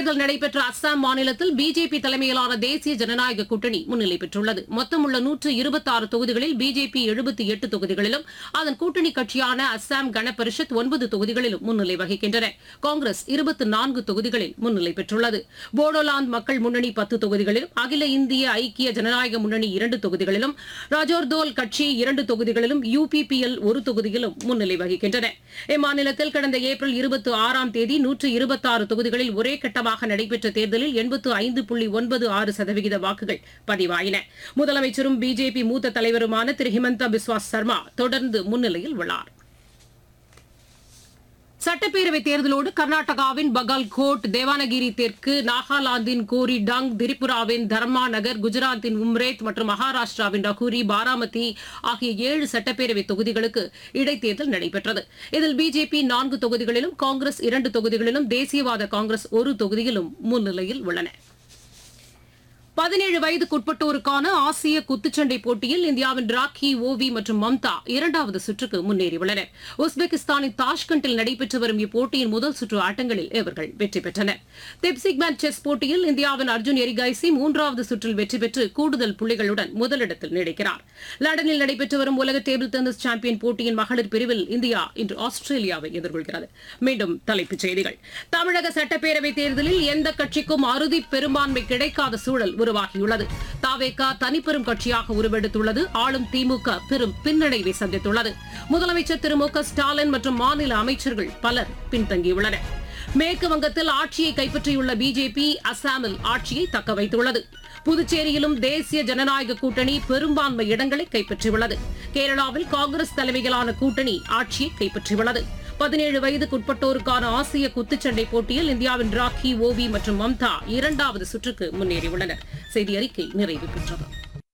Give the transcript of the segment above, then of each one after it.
தேர்தல் நடைபெற்ற அஸ்ஸாம் மாநிலத்தில் பிஜேபி தலைமையிலான தேசிய ஜனநாயக கூட்டணி முன்னிலை பெற்றுள்ளது மொத்தமுள்ள நூற்று இருபத்தாறு தொகுதிகளில் பிஜேபி எழுபத்தி எட்டு தொகுதிகளிலும் அதன் கூட்டணி கட்சியான அஸ்ஸாம் கண பரிஷத் ஒன்பது தொகுதிகளிலும் முன்னிலை வகிக்கின்றன காங்கிரஸ் இருபத்தி நான்கு தொகுதிகளில் முன்னிலை பெற்றுள்ளது போடோலாந்து மக்கள் முன்னணி பத்து தொகுதிகளிலும் அகில இந்திய ஐக்கிய ஜனநாயக முன்னணி இரண்டு தொகுதிகளிலும் ராஜோர்தோல் கட்சி இரண்டு தொகுதிகளிலும் யுபிபிஎல் ஒரு தொகுதியிலும் முன்னிலை வகிக்கின்றன இம்மாநிலத்தில் கடந்த ஏப்ரல் இருபத்தி ஆறாம் தேதி நூற்று இருபத்தாறு தொகுதிகளில் ஒரே கட்டமாக நடைபெற்ற தேர்தலில் எண்பத்து ஐந்து புள்ளி ஒன்பது ஆறு சதவிகித வாக்குகள் பதிவாயின முதலமைச்சரும் பிஜேபி மூத்த தலைவருமான திரு ஹிமந்தா பிஸ்வாஸ் சர்மா தொடர்ந்து முன்னிலையில் உள்ளார் சட்டப்பேரவைத் தேர்தலோடு கர்நாடகாவின் பகல்கோட் தேவானகிரி தெற்கு நாகாலாந்தின் கோரி டங் திரிபுராவின் தர்மா நகர் குஜராத்தின் உம்ரேத் மற்றும் மகாராஷ்டிராவின் ரகுரி பாராமதி ஆகிய ஏழு சட்டப்பேரவை தொகுதிகளுக்கு இடைத்தேர்தல் நடைபெற்றது இதில் பிஜேபி நான்கு தொகுதிகளிலும் காங்கிரஸ் இரண்டு தொகுதிகளிலும் தேசியவாத காங்கிரஸ் ஒரு தொகுதியிலும் முன்னிலையில் உள்ளன பதினேழு வயதுக்குட்பட்டோருக்கான ஆசிய குத்துச்சண்டை போட்டியில் இந்தியாவின் ராக்கி ஓவி மற்றும் மம்தா இரண்டாவது சுற்றுக்கு முன்னேறியுள்ளனர் உஸ்பெகிஸ்தானின் தாஷ்கண்டில் நடைபெற்று வரும் இப்போட்டியின் முதல் சுற்று ஆட்டங்களில் இவர்கள் வெற்றி பெற்றனர் தெப்சிக்மேன் செஸ் போட்டியில் இந்தியாவின் அர்ஜுன் எரிகாய்சி மூன்றாவது சுற்றில் வெற்றி பெற்று கூடுதல் புள்ளிகளுடன் முதலிடத்தில் நீடிக்கிறார் லண்டனில் நடைபெற்று வரும் உலக டேபிள் டென்னிஸ் சாம்பியன் போட்டியின் மகளிர் பிரிவில் இந்தியா இன்று ஆஸ்திரேலியாவை எதிர்கொள்கிறது மீண்டும் தலைப்புச் செய்திகள் தமிழக சட்டப்பேரவைத் தேர்தலில் எந்த கட்சிக்கும் அறுதி பெரும்பான்மை கிடைக்காத சூழல் உருவாகியுள்ளது தாவேகா தனிப்பெரும் கட்சியாக உருவெடுத்துள்ளது ஆளும் திமுக பெரும் பின்னடைவை சந்தித்துள்ளது முதலமைச்சர் திரு மு க ஸ்டாலின் மற்றும் மாநில அமைச்சர்கள் பலர் பின்தங்கியுள்ளனர் மேற்கு வங்கத்தில் ஆட்சியை கைப்பற்றியுள்ள பிஜேபி அசாமில் ஆட்சியை தக்க வைத்துள்ளது புதுச்சேரியிலும் தேசிய ஜனநாயக கூட்டணி பெரும்பான்மை இடங்களை கைப்பற்றியுள்ளது கேரளாவில் காங்கிரஸ் தலைமையிலான கூட்டணி ஆட்சியை கைப்பற்றியுள்ளது பதினேழு வயதுக்குட்பட்டோருக்கான ஆசிய குத்துச்சண்டை போட்டியில் இந்தியாவின் ராக்கி ஓவி மற்றும் மம்தா இரண்டாவது சுற்றுக்கு முன்னேறியுள்ளனர் செய்தி அறிக்கை நிறைவு பெற்றது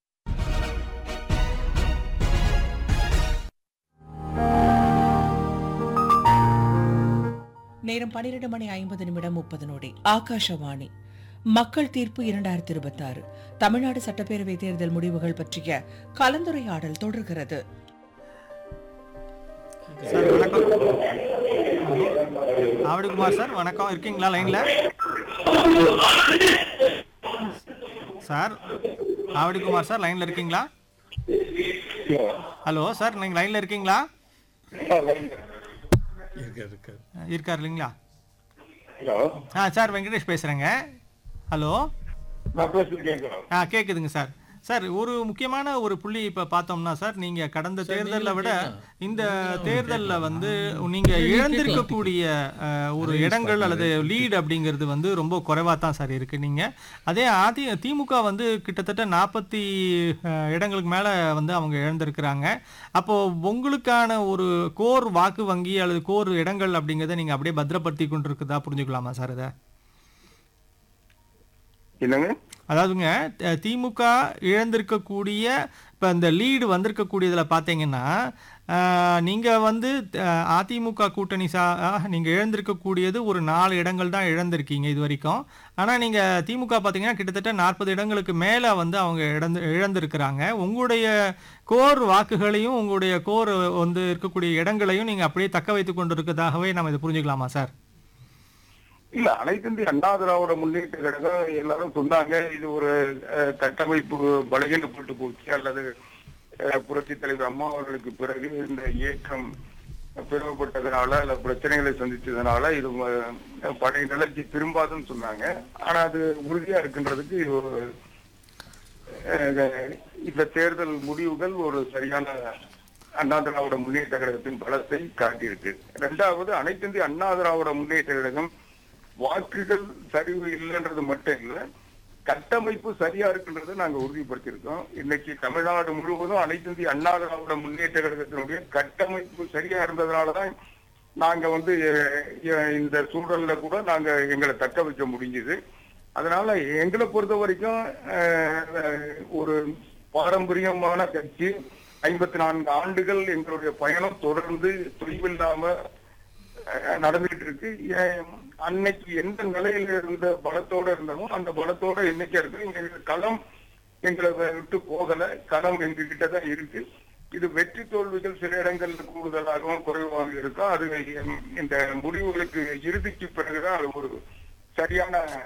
நேரம் பன்னிரண்டு மணி ஐம்பது நிமிடம் முப்பது நொடி ஆகாஷவாணி மக்கள் தீர்ப்பு இரண்டாயிரத்தி இருபத்தி ஆறு தமிழ்நாடு சட்டப்பேரவை தேர்தல் முடிவுகள் பற்றிய கலந்துரையாடல் தொடர்கிறது சார் வணக்கம் ஆவடிக்குமார் சார் வணக்கம் இருக்கீங்களா லைன்ல சார் ஆவடிக்குமார் சார் லைன்ல இருக்கீங்களா ஹலோ சார் நீங்க லைன்ல இருக்கீங்களா இருக்கார் இல்லைங்களா ஹலோ ஆ சார் வெங்கடேஷ் பேசுறேங்க ஹலோ நான் பேசுறது கேட்குறோம் ஆ கேக்குதுங்க சார் சார் ஒரு முக்கியமான ஒரு புள்ளி இப்ப பார்த்தோம்னா சார் நீங்க கடந்த தேர்தலை விட இந்த தேர்தல்ல வந்து நீங்க இழந்திருக்கக்கூடிய அஹ், ஒரு இடங்கள் அல்லது லீட் அப்படிங்கிறது வந்து ரொம்ப குறைவா தான் சார் இருக்கு நீங்க அதே அதி திமுக வந்து கிட்டத்தட்ட நாற்பத்தி இடங்களுக்கு மேல வந்து அவங்க இழந்திருக்கிறாங்க அப்போ உங்களுக்கான ஒரு கோர் வாக்கு வங்கி அல்லது கோர் இடங்கள் அப்படிங்கிறத நீங்க அப்படியே பத்திரப்படுத்தி கொண்டு இருக்குதா புரிஞ்சுக்கலாமா சார் இதை என்னங்க அதாவதுங்க த- திமுக இழந்திருக்கக்கூடிய இப்போ இந்த லீடு வந்திருக்கக்கூடியதில் பார்த்தீங்கன்னா ஆஹ், நீங்க வந்து அஹ், அதிமுக கூட்டணி சா ஆஹ், நீங்க இழந்திருக்கக்கூடியது ஒரு நாலு இடங்கள் தான் இழந்திருக்கீங்க இது வரைக்கும் ஆனா நீங்க திமுக பார்த்தீங்கன்னா கிட்டத்தட்ட நாற்பது இடங்களுக்கு மேல வந்து அவங்க இழந்து இழந்திருக்கிறாங்க உங்களுடைய கோர் வாக்குகளையும் உங்களுடைய கோர் வந்து இருக்கக்கூடிய இடங்களையும் நீங்க அப்படியே தக்க வைத்துக் கொண்டிருக்கதாகவே நம்ம இதை புரிஞ்சுக்கலாமா சார் இல்ல அனைத்து இந்திய அண்ணா திராவிட முன்னேற்ற கழகம் எல்லாரும் சொன்னாங்க இது ஒரு அஹ், கட்டமைப்பு பலகீனப்பட்டு போச்சு அல்லது அஹ், புரட்சித் தலைவர் அம்மா அவர்களுக்கு பிறகு இந்த இயக்கம் பிளவுபட்டதுனால அல்ல பிரச்சனைகளை சந்திச்சதுனால இது அஹ், பழைய நிலைக்கு திரும்பாதுன்னு சொன்னாங்க ஆனா அது உறுதியா இருக்கின்றதுக்கு இது ஒரு அஹ், இந்த தேர்தல் முடிவுகள் ஒரு சரியான அண்ணா திராவிட முன்னேற்ற கழகத்தின் பலத்தை காட்டியிருக்கு இரண்டாவது அனைத்து இந்திய அண்ணா திராவிட முன்னேற்ற கழகம் வாக்குகள் சரிவு இல்லைன்றது மட்டும் இல்ல கட்டமைப்பு சரியா இருக்குன்றதை நாங்க உறுதிப்படுத்தியிருக்கோம் இன்னைக்கு தமிழ்நாடு முழுவதும் அனைத்து இந்திய அண்ணா திராவிட முன்னேற்ற கழகத்தினுடைய கட்டமைப்பு சரியா இருந்ததுனாலதான் நாங்க வந்து அஹ், அஹ், இந்த சூழல்ல கூட நாங்க எங்களை தக்க வைக்க முடிஞ்சது அதனால எங்களை பொறுத்த வரைக்கும் அஹ், அஹ், ஒரு பாரம்பரியமான கட்சி ஐம்பத்தி நான்கு ஆண்டுகள் எங்களுடைய பயணம் தொடர்ந்து தொய்வில்லாம அஹ், நடந்துகிட்டு இருக்கு ஏன் அன்னைக்கு எந்த நிலையில இருந்த பலத்தோட இருந்தோமோ அந்த பலத்தோட இன்னைக்கு இருக்கு எங்க களம் எங்களை விட்டு போகல களம் எங்க கிட்ட தான் இருக்கு இது வெற்றி தோல்விகள் சில இடங்கள்ல கூடுதலாகவும் குறைவாக இருக்கும் அது இந்த முடிவுகளுக்கு இறுதிக்கு பிறகுதான் அது ஒரு சரியான